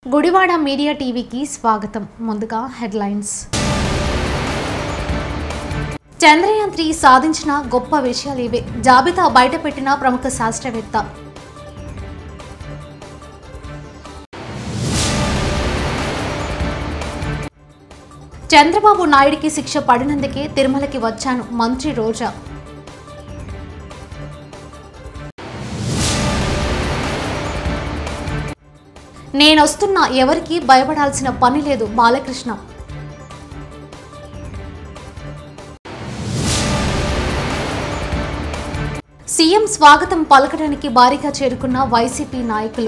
Gudivada media టీవీకి స్వాగతం ముందుగా హెడ్లైన్స్ చంద్రయాన్ త్రీ సాధించిన గొప్ప విషయాలు ఇవే జాబితా బయటపెట్టిన ప్రముఖ శాస్త్రవేత్త చంద్రబాబు నాయుడికి శిక్ష పడినందుకే తిరుమలకి వచ్చాను మంత్రి రోజా నేనొస్తున్నా ఎవరికీ భయపడాల్సిన పని లేదు బాలకృష్ణ సీఎం స్వాగతం పలకడానికి భారీగా చేరుకున్న వైసీపీ నాయకులు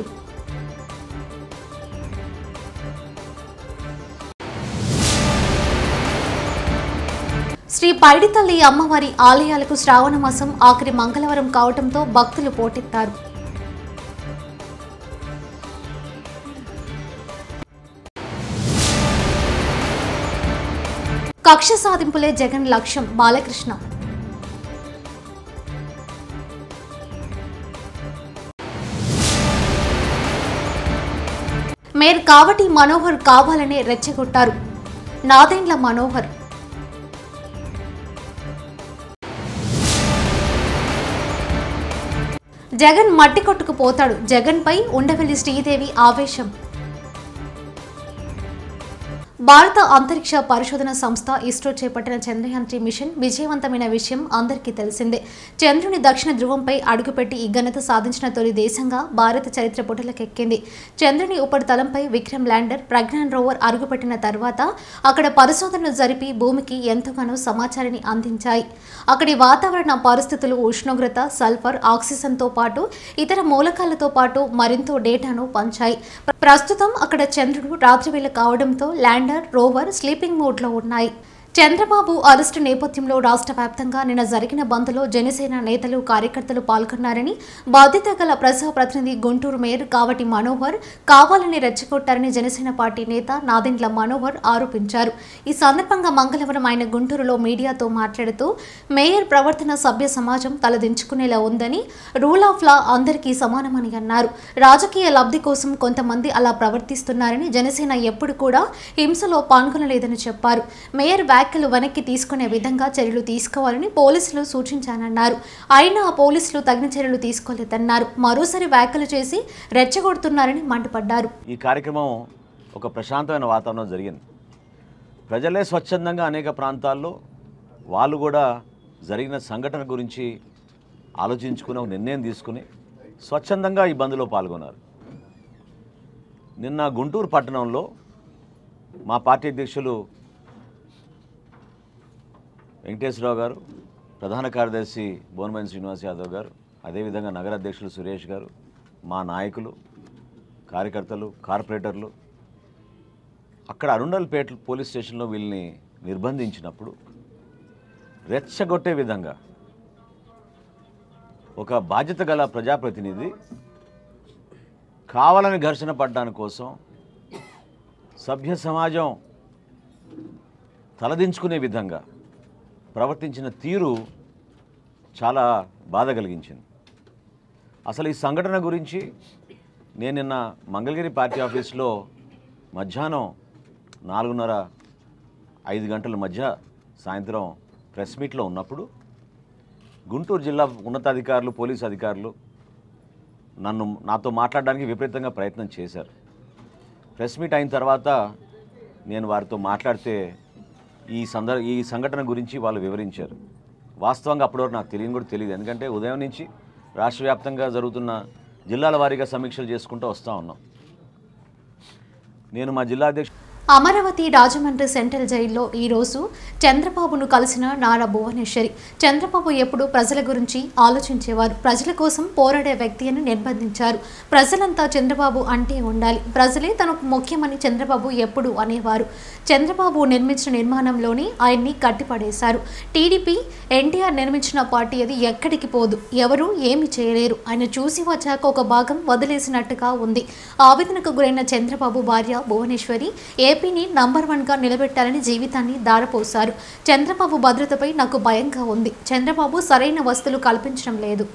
శ్రీ పైడితల్లి అమ్మవారి ఆలయాలకు శ్రావణ మాసం ఆఖరి మంగళవారం కావడంతో భక్తులు పోటెత్తారు కక్ష సాధింపులే జగన్ లక్ష్యం బాలకృష్ణ మేర్ కావటి మనోహర్ కావాలనే రెచ్చగొట్టారు నాదెండ్ల మనోహర్ జగన్ మట్టి కొట్టుకు పోతాడు జగన్ పై ఉండవెల్లి శ్రీదేవి ఆవేశం భారత అంతరిక్ష పరిశోధన సంస్థ ఇస్రో చేపట్టిన చంద్రయాన్ త్రీ మిషన్ విజయవంతమైన విషయం అందరికీ తెలిసిందే చంద్రుని దక్షిణ ధ్రువంపై అడుగుపెట్టి ఈ ఘనత సాధించిన తొలి దేశంగా భారత చరిత్ర పుటలకెక్కింది చంద్రుని ఉపరితలంపై విక్రమ్ ల్యాండర్ ప్రజ్ఞాన్ రోవర్ అడుగుపెట్టిన తర్వాత అక్కడ పరిశోధనలు జరిపి భూమికి ఎంతగానో సమాచారాన్ని అందించాయి అక్కడి వాతావరణ పరిస్థితులు ఉష్ణోగ్రత సల్ఫర్ ఆక్సిజన్తో పాటు ఇతర మూలకాలతో పాటు మరింతో డేటాను పంచాయి ప్రస్తుతం అక్కడ చంద్రుడు రాత్రివేళ కావడంతో ల్యాండర్ రోవర్ స్లీపింగ్ మోడ్లో ఉన్నాయి చంద్రబాబు అరెస్టు నేపథ్యంలో రాష్ట్ర వ్యాప్తంగా నిన్న జరిగిన బంద్లో జనసేన నేతలు కార్యకర్తలు పాల్గొన్నారని బాధ్యత గల ప్రజాప్రతినిధి గుంటూరు మేయర్ కావటి మనోహర్ కావాలని రెచ్చగొట్టారని జనసేన పార్టీ నేత నాదెండ్ల మనోహర్ ఆరోపించారు ఈ సందర్భంగా మంగళవారం ఆయన గుంటూరులో మీడియాతో మాట్లాడుతూ మేయర్ ప్రవర్తన సభ్య సమాజం తలదించుకునేలా ఉందని రూల్ ఆఫ్ లా అందరికీ సమానమని అన్నారు రాజకీయ లబ్ధి కోసం కొంతమంది అలా ప్రవర్తిస్తున్నారని జనసేన ఎప్పుడు కూడా హింసలో పాల్గొనలేదని చెప్పారు మేయర్ వ్యాఖ్యలు వెనక్కి తీసుకునే విధంగా చర్యలు తీసుకోవాలని పోలీసులు సూచించానన్నారు అయినా ఆ పోలీసులు తగిన చర్యలు తీసుకోలేదన్నారు మరోసారి వ్యాఖ్యలు చేసి రెచ్చగొడుతున్నారని మండిపడ్డారు ఈ కార్యక్రమం ఒక ప్రశాంతమైన వాతావరణం జరిగింది ప్రజలే స్వచ్ఛందంగా అనేక ప్రాంతాల్లో వాళ్ళు కూడా జరిగిన సంఘటన గురించి ఆలోచించుకుని ఒక నిర్ణయం తీసుకుని స్వచ్ఛందంగా ఈ బంద్లో పాల్గొన్నారు నిన్న గుంటూరు పట్టణంలో మా పార్టీ అధ్యక్షులు వెంకటేశ్వరరావు గారు ప్రధాన కార్యదర్శి బోనమని శ్రీనివాస్ యాదవ్ గారు అదేవిధంగా నగర అధ్యక్షులు సురేష్ గారు మా నాయకులు కార్యకర్తలు కార్పొరేటర్లు అక్కడ అరుండల్పేట పోలీస్ స్టేషన్లో వీళ్ళని నిర్బంధించినప్పుడు రెచ్చగొట్టే విధంగా ఒక బాధ్యత గల ప్రజాప్రతినిధి కావాలని ఘర్షణ పడ్డాని కోసం సభ్య సమాజం తలదించుకునే విధంగా ప్రవర్తించిన తీరు చాలా బాధ కలిగించింది అసలు ఈ సంఘటన గురించి నేను నిన్న మంగళగిరి పార్టీ ఆఫీస్లో మధ్యాహ్నం నాలుగున్నర ఐదు గంటల మధ్య సాయంత్రం ప్రెస్ మీట్లో ఉన్నప్పుడు గుంటూరు జిల్లా ఉన్నతాధికారులు పోలీసు అధికారులు నన్ను నాతో మాట్లాడడానికి విపరీతంగా ప్రయత్నం చేశారు ప్రెస్ మీట్ అయిన తర్వాత నేను వారితో మాట్లాడితే ఈ సందర్ ఈ సంఘటన గురించి వాళ్ళు వివరించారు వాస్తవంగా అప్పటివరకు నాకు తెలియని కూడా తెలియదు ఎందుకంటే ఉదయం నుంచి రాష్ట్ర వ్యాప్తంగా జరుగుతున్న జిల్లాల వారీగా సమీక్షలు చేసుకుంటూ వస్తూ ఉన్నాం నేను మా జిల్లా అధ్యక్షుడు అమరావతి రాజమండ్రి సెంట్రల్ జైల్లో ఈరోజు చంద్రబాబును కలిసిన నారా భువనేశ్వరి చంద్రబాబు ఎప్పుడు ప్రజల గురించి ఆలోచించేవారు ప్రజల కోసం పోరాడే వ్యక్తి అని నిర్బంధించారు ప్రజలంతా చంద్రబాబు అంటే ఉండాలి ప్రజలే తనకు ముఖ్యమని చంద్రబాబు ఎప్పుడు అనేవారు చంద్రబాబు నిర్మించిన నిర్మాణంలోనే ఆయన్ని కట్టిపడేశారు టీడీపీ ఎన్టీఆర్ నిర్మించిన పార్టీ అది ఎక్కడికి పోదు ఎవరు ఏమి చేయలేరు ఆయన చూసి వచ్చాక ఒక భాగం వదిలేసినట్టుగా ఉంది ఆవేదనకు గురైన చంద్రబాబు భార్య భువనేశ్వరి ఏపీని నంబర్ వన్గా నిలబెట్టాలని జీవితాన్ని దారపోశారు చంద్రబాబు భద్రతపై నాకు భయంగా ఉంది చంద్రబాబు సరైన వస్తువులు కల్పించడం లేదు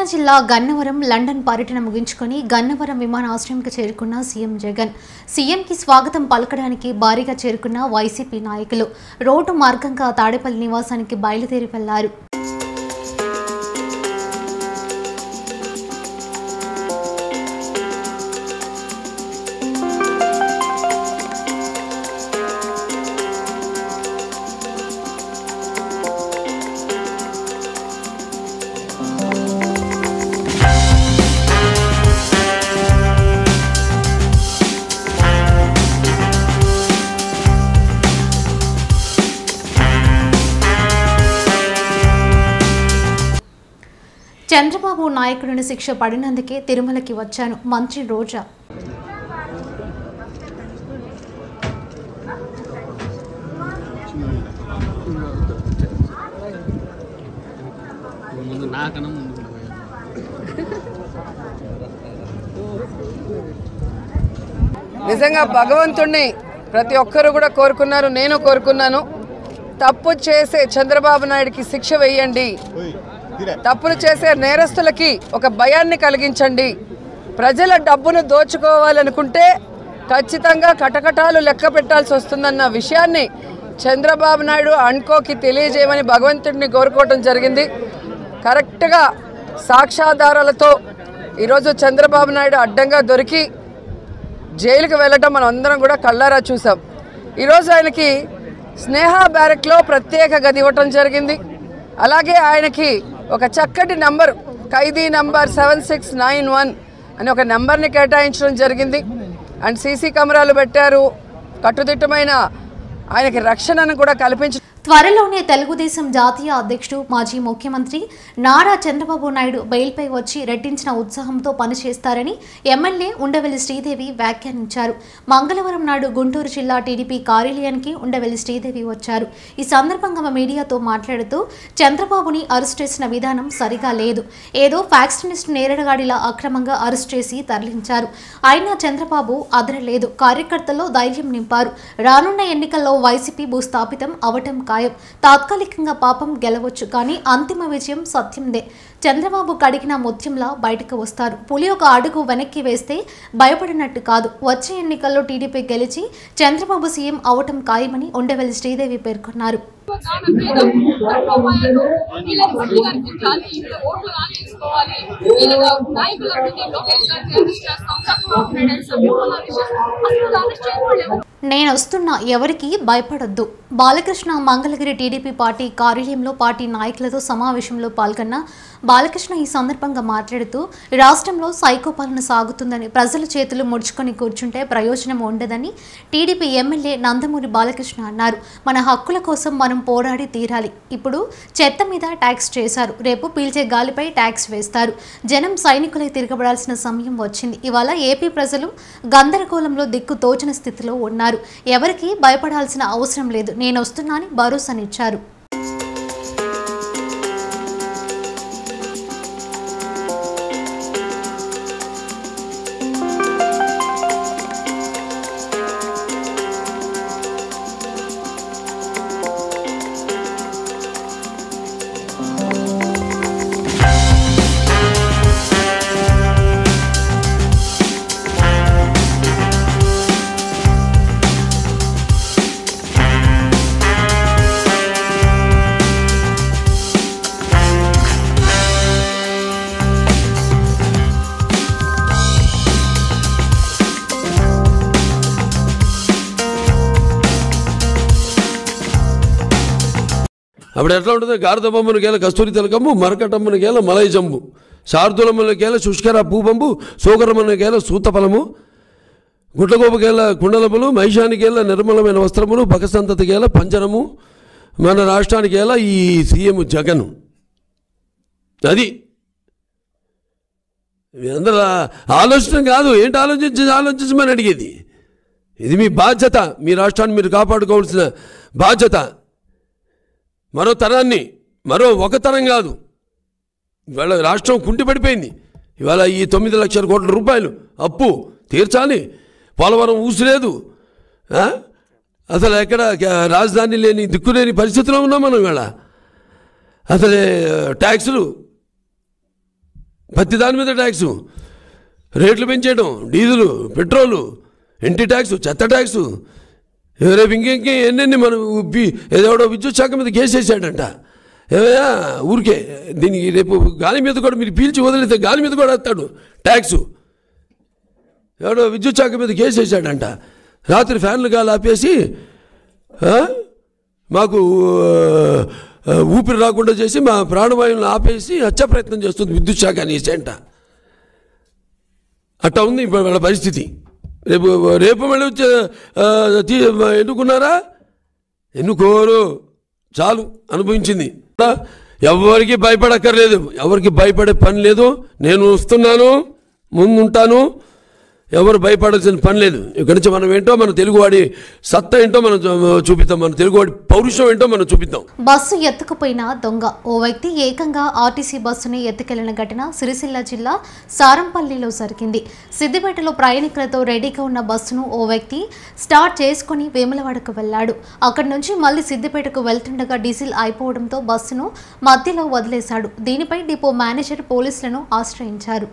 జిల్లా గన్నవరం లండన్ పర్యటన ముగించుకొని గన్నవరం విమానాశ్రయంకి చేరుకున్న సీఎం జగన్ సీఎంకి స్వాగతం పలకడానికి భారీగా చేరుకున్న వైసీపీ నాయకులు రోడ్డు మార్గంగా తాడేపల్లి నివాసానికి బయలుదేరి వెళ్లారు చంద్రబాబు నాయకుడిని శిక్ష పడినందుకే తిరుమలకి వచ్చాను మంత్రి రోజా ముందు నాకన్నా ముందు కూడా పోయాను నిజంగా భగవంతుణ్ణి ప్రతి ఒక్కరు కూడా కోరుకున్నారు నేను కోరుకున్నాను తప్పు చేసే చంద్రబాబు నాయుడికి శిక్ష వేయండి తప్పులు చేసే నేరస్తులకి ఒక భయాన్ని కలిగించండి ప్రజల డబ్బును దోచుకోవాలనుకుంటే ఖచ్చితంగా కటకటాలు లెక్క పెట్టాల్సి వస్తుందన్న విషయాన్ని చంద్రబాబు నాయుడు అన్కోకి తెలియజేయమని భగవంతుడిని కోరుకోవటం జరిగింది కరెక్ట్గా సాక్ష్యాధారాలతో ఈరోజు చంద్రబాబు నాయుడు అడ్డంగా దొరికి జైలుకి వెళ్ళటం మనం అందరం కూడా కళ్ళారా చూసాం ఈరోజు ఆయనకి స్నేహ బ్యారెక్లో ప్రత్యేక గది ఇవ్వటం జరిగింది అలాగే ఆయనకి ఒక చక్కటి నంబర్ ఖైదీ number seven six nine one అని ఒక నెంబర్ని కేటాయించడం జరిగింది అండ్ సీసీ కెమెరాలు పెట్టారు కట్టుదిట్టమైన ఆయనకి రక్షణను కూడా కల్పించ త్వరలోనే తెలుగుదేశం జాతీయ అధ్యక్షుడు మాజీ ముఖ్యమంత్రి నారా చంద్రబాబు నాయుడు బెయిల్పై వచ్చి రెట్టించిన ఉత్సాహంతో పనిచేస్తారని ఎమ్మెల్యే ఉండవెల్లి శ్రీదేవి వ్యాఖ్యానించారు మంగళవారం నాడు గుంటూరు జిల్లా టీడీపీ కార్యాలయానికి ఉండవెల్లి శ్రీదేవి వచ్చారు ఈ సందర్భంగా ఆమె మీడియాతో మాట్లాడుతూ చంద్రబాబుని అరెస్ట్ చేసిన విధానం సరిగా లేదు ఏదో ఫ్యాక్షనిస్ట్ నేరడగాడిలా అక్రమంగా అరెస్ట్ చేసి తరలించారు అయినా చంద్రబాబు అదరలేదు కార్యకర్తల్లో ధైర్యం నింపారు రానున్న ఎన్నికల్లో వైసీపీ భూస్థాపితం అవటం ఖాయం తాత్కాలికంగా పాపం గెలవచ్చు కానీ అంతిమ విజయం సత్యందే చంద్రబాబు కడిగిన ముత్యంలా బయటకు వస్తారు పులి ఒక అడుగు వెనక్కి వేస్తే భయపడినట్టు కాదు వచ్చే ఎన్నికల్లో టీడీపీ గెలిచి చంద్రబాబు సీఎం అవటం ఖాయమని ఉండవెల్లి శ్రీదేవి పేర్కొన్నారు వీళ్ళకి కనిపించాలి ఇక్కడ ఓట్లు నాగేసుకోవాలి వీళ్ళగా నాయకులందరినీ లోకేష్ గారిని అరెస్ట్ చేస్తాం చంద్రబాబు నాయుడు అని సభ్యులను అరెస్ట్ చేస్తాం అసలు అరెస్ట్ చేయకూడదు నేను వస్తున్నా ఎవరికి భయపడొద్దు బాలకృష్ణ మంగళగిరి టీడీపీ పార్టీ కార్యాలయంలో పార్టీ నాయకులతో సమావేశంలో పాల్గొన్న బాలకృష్ణ ఈ సందర్భంగా మాట్లాడుతూ రాష్ట్రంలో సైకో పాలన సాగుతుందని ప్రజల చేతులు ముడుచుకొని కూర్చుంటే ప్రయోజనం ఉండదని టీడీపీ ఎమ్మెల్యే నందమూరి బాలకృష్ణ అన్నారు మన హక్కుల కోసం మనం పోరాడి తీరాలి ఇప్పుడు చెత్త మీద ట్యాక్స్ చేశారు రేపు పీల్చే గాలిపై ట్యాక్స్ వేస్తారు జనం సైనికులై తిరగబడాల్సిన సమయం వచ్చింది ఇవాళ ఏపీ ప్రజలు గందరగోళంలో దిక్కు తోచని స్థితిలో ఉన్నారు ఎవరికి భయపడాల్సిన అవసరం లేదు నేను వస్తున్నానని భరోసానిచ్చారు అప్పుడు ఎట్లా ఉంటుంది గారదబొమ్మనికేల కస్తూరి తిలకమ్ము మరకటమ్మనికేల మలై జంబు శార్దులమ్మనికేల శుష్కర పూబంబు సోకరమ్మనికేల సూతఫలము గుట్లగోపకేల కుండలములు మహిషానికేల నిర్మలమైన వస్త్రములు భగసంతతికేల పంజరము మన రాష్ట్రానికేల ఈ సీఎం జగన్ అది మీ అందరూ ఆలోచన కాదు ఏంటి ఆలోచించి ఆలోచించమని అడిగేది ఇది మీ బాధ్యత మీ రాష్ట్రాన్ని మీరు కాపాడుకోవాల్సిన బాధ్యత మరో తరాన్ని మరో ఒక తరం కాదు ఇవాళ రాష్ట్రం కుంటిపడిపోయింది ఇవాళ ఈ తొమ్మిది లక్షల కోట్ల రూపాయలు అప్పు తీర్చాలి పోలవరం ఊసిలేదు ఆ? అసలు ఎక్కడ క- రాజధాని లేని దిక్కులేని పరిస్థితిలో ఉన్నాం మనం ఇవాళ అసలు ట్యాక్సులు ప్రతి దాని మీద ట్యాక్సు రేట్లు పెంచేయడం డీజిలు పెట్రోలు ఇంటి ట్యాక్సు చెత్త ట్యాక్సు రేపు ఇంకెంకే ఎన్నెన్ని మనం ఉబ్బి ఏదోడో విద్యుత్ శాఖ మీద కేసేసాడంట ఏమయ్యా ఊరికే దీనికి రేపు గాలి మీద కూడా మీరు పీల్చి వదిలితే గాలి మీద కూడా వస్తాడు ట్యాక్సు ఎవడో విద్యుత్ శాఖ మీద కేసు వేసాడంట రాత్రి ఫ్యాన్లు గాలి ఆపేసి ఆ, మాకు ఆ, ఊపిరి రాకుండా చేసి మా ప్రాణవాయువులను ఆపేసి హత్య ప్రయత్నం చేస్తుంది విద్యుత్ శాఖ అనేసి అంట అట్టా ఉంది ఇప్పుడు వాళ్ళ పరిస్థితి రేపు రేపు మళ్ళీ వచ్చే ఆ, తీ- ఎన్నుకున్నారా ఎన్నుకోరు చాలు అనుభవించింది ఎవరికి భయపడక్కర్లేదు ఎవరికి భయపడే పని లేదు నేను వస్తున్నాను ముందుంటాను ఎవరు భయపడాల్సిన పని లేదు ఇక్కడి నుంచి మనం ఏంటో మన తెలుగువాడి సత్తా ఏంటో మనం చూ- చూపిద్దాం మన తెలుగువాడి పౌరుషం ఏంటో మనం చూపిద్దాం బస్సు ఎత్తుకుపోయిన దొంగ ఓ వ్యక్తి ఏకంగా ఆర్టీసీ బస్సుని ఎత్తుకెళ్లిన ఘటన సిరిసిల్ల జిల్లా సారంపల్లిలో జరిగింది సిద్దిపేటలో ప్రయాణికులతో రెడీగా ఉన్న బస్సును ఓ వ్యక్తి స్టార్ట్ చేసుకుని వేములవాడకు వెళ్లాడు అక్కడి నుంచి మళ్లీ సిద్దిపేటకు వెళ్తుండగా డీజిల్ అయిపోవడంతో బస్సును మధ్యలో వదిలేశాడు దీనిపై డిపో మేనేజర్ పోలీసులను ఆశ్రయించారు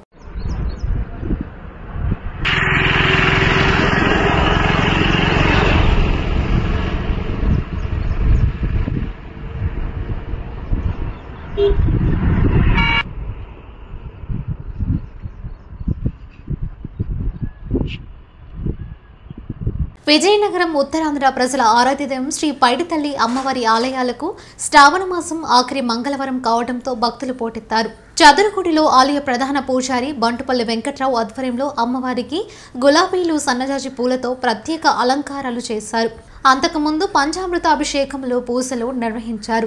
విజయనగరం ఉత్తరాంధ్ర ప్రజల ఆరాధ్యదయం శ్రీ పైడితల్లి అమ్మవారి ఆలయాలకు శ్రావణ మాసం ఆఖరి మంగళవారం కావడంతో భక్తులు పోటెత్తారు చదురుగుడిలో ఆలయ ప్రధాన పూజారి బంటుపల్లి వెంకట్రావు ఆధ్వర్యంలో అమ్మవారికి గులాబీలు సన్నజాజి పూలతో ప్రత్యేక అలంకారాలు చేశారు అంతకుముందు పంచామృత అభిషేకంలో పూజలు నిర్వహించారు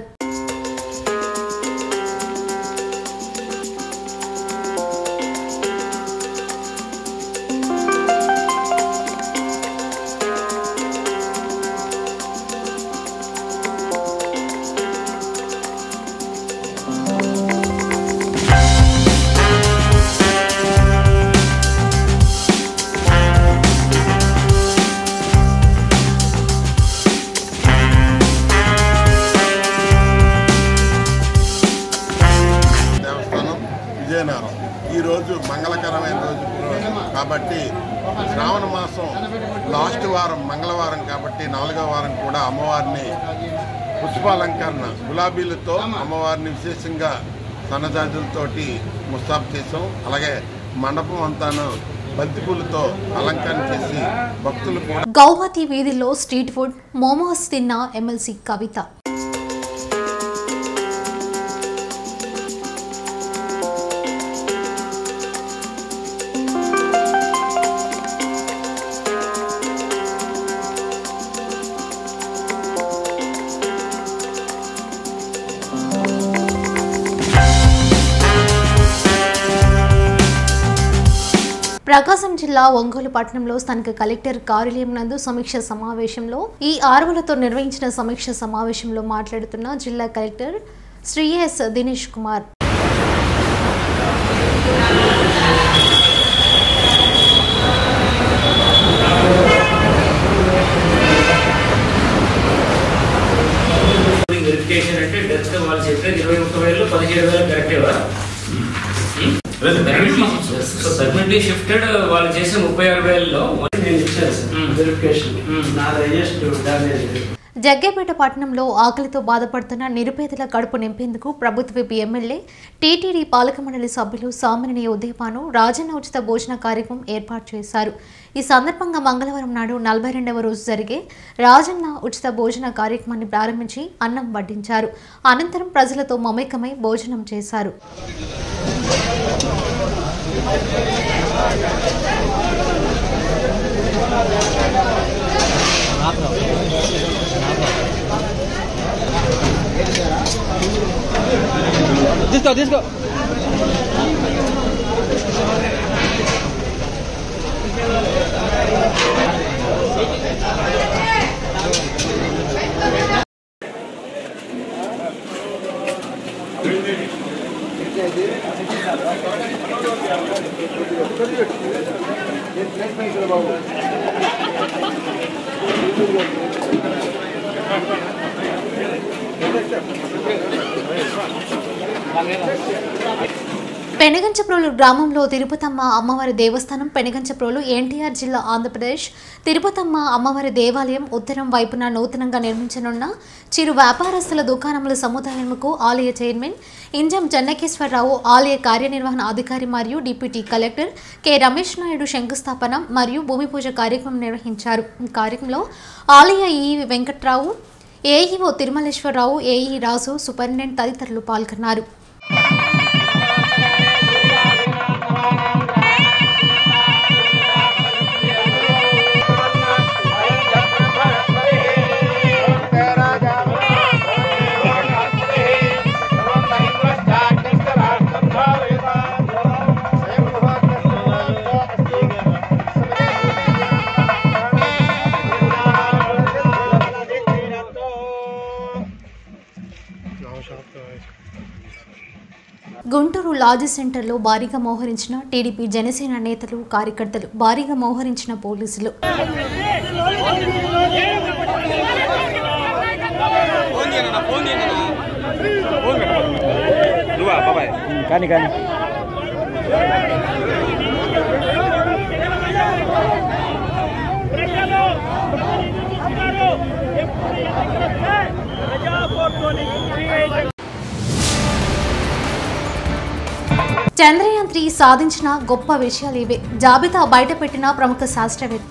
దేవస్థానం విజయనగరం ఈరోజు మంగళకరమైన రోజు కాబట్టి శ్రావణ మాసం లాస్ట్ వారం మంగళవారం కాబట్టి నాలుగో వారం కూడా అమ్మవారిని పుష్పాలంకరణ గులాబీలతో అమ్మవారిని విశేషంగా సన్నజాజులతోటి ముస్తాబు చేసాం అలాగే మండపం అంతాను బంతిపూలతో అలంకరణ చేసి భక్తులు కూడా గౌహతి వీధిలో స్ట్రీట్ ఫుడ్ మోమోస్ తిన్న ఎమ్మెల్సీ కవిత ప్రకాశం జిల్లా ఒంగోలు పట్టణంలో స్థానిక కలెక్టర్ కార్యాలయం నందు సమీక్ష సమావేశంలో ఈ ఆర్వలతో నిర్వహించిన సమీక్ష సమావేశంలో మాట్లాడుతున్న జిల్లా collector Shri S Dinesh Kumar verification అంటే డెత్ వాళ్ళు చెప్పేది ఇరవై ఒక్క వేలు పదిహేడు వేలు కరెక్టేవా సో పర్మనెంట్లీ షిఫ్టెడ్ వాళ్ళు చేసిన ముప్పై ఆరు వేలలో నేను ఇచ్చాను సార్ మ్మ్. వెరిఫికేషన్ మ్మ్. నా హైయెస్ట్ డ్యామేజ్ జగ్గేపేట పట్టణంలో ఆకలితో బాధపడుతున్న నిరుపేదల కడుపు నింపేందుకు ప్రభుత్వ విప్ ఎమ్మెల్యే టీటీడీ పాలక మండలి సభ్యులు సామినేని ఉదయపాను రాజన్న ఉచిత భోజన కార్యక్రమం ఏర్పాటు చేశారు ఈ సందర్భంగా మంగళవారం నాడు నలభై రెండవ రోజు జరిగే రాజన్న ఉచిత భోజన కార్యక్రమాన్ని ప్రారంభించి అన్నం వడ్డించారు అనంతరం ప్రజలతో మమేకమై భోజనం చేశారు తీసుకో తీసుకో పెనగంచప్రోలు గ్రామంలో తిరుపతమ్మ అమ్మవారి దేవస్థానం పెనగంచప్రోలు ఎన్టీఆర్ జిల్లా ఆంధ్రప్రదేశ్ తిరుపతమ్మ అమ్మవారి దేవాలయం ఉత్తరం వైపున నూతనంగా నిర్మించనున్న చిరు వ్యాపారస్తుల దుకాణముల సముదాయంకు ఆలయ చైర్మన్ ఇంజం చెన్నకేశ్వరరావు ఆలయ కార్యనిర్వహణ అధికారి మరియు deputy collector K Ramesh Naidu శంకుస్థాపన మరియు భూమి పూజ కార్యక్రమం నిర్వహించారు ఈ కార్యక్రమంలో ఆలయ ఈ Venkatrao AEO Tirumaleswararao AE Raju superintendent తదితరులు పాల్గొన్నారు గుంటూరు లాడ్జ్ సెంటర్లో భారీగా మోహరించిన టీడీపీ జనసేన నేతలు కార్యకర్తలు భారీగా మోహరించిన పోలీసులు కానీ కానీ చంద్రయాన్ త్రీ సాధించిన గొప్ప విషయాలు ఇవే జాబితా బయటపెట్టిన ప్రముఖ శాస్త్రవేత్త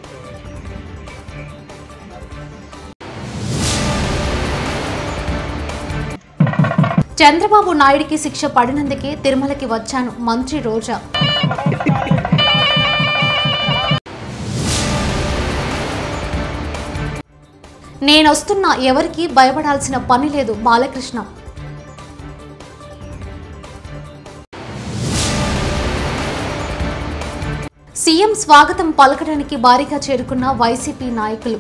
చంద్రబాబు నాయుడికి శిక్ష పడినందుకే తిరుమలకి వచ్చాను మంత్రి రోజా నేనొస్తున్నా ఎవరికి భయపడాల్సిన పని లేదు బాలకృష్ణ సీఎం స్వాగతం పలకడానికి భారీగా చేరుకున్న వైసీపీ నాయకులు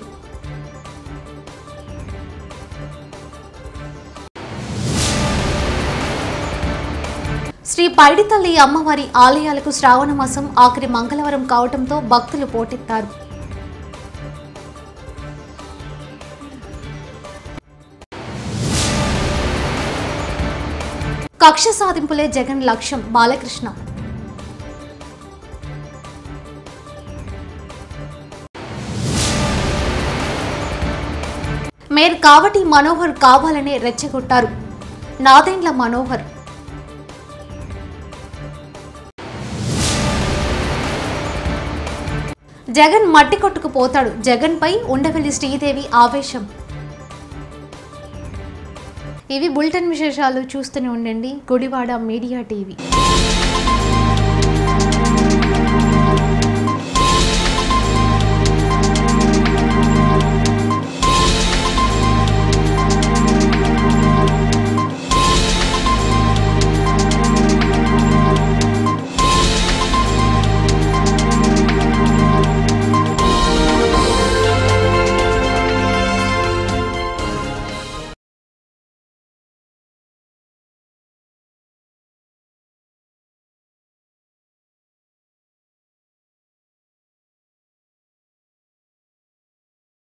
శ్రీ పైడితల్లి అమ్మవారి ఆలయాలకు శ్రావణ మాసం ఆఖరి మంగళవారం కావడంతో భక్తులు పోటెత్తారు కక్ష సాధింపులే జగన్ లక్ష్యం బాలకృష్ణ మేర్ కావటి మనోహర్ కావాలనే రెచ్చగొట్టారు నాదెండ్ల మనోహర్ జగన్ మట్టి కొట్టుకుపోతాడు జగన్పై ఉండవల్లి శ్రీదేవి ఆవేశం ఇవి బులెటిన్ విశేషాలు చూస్తూనే ఉండండి గుడివాడ మీడియా టీవీ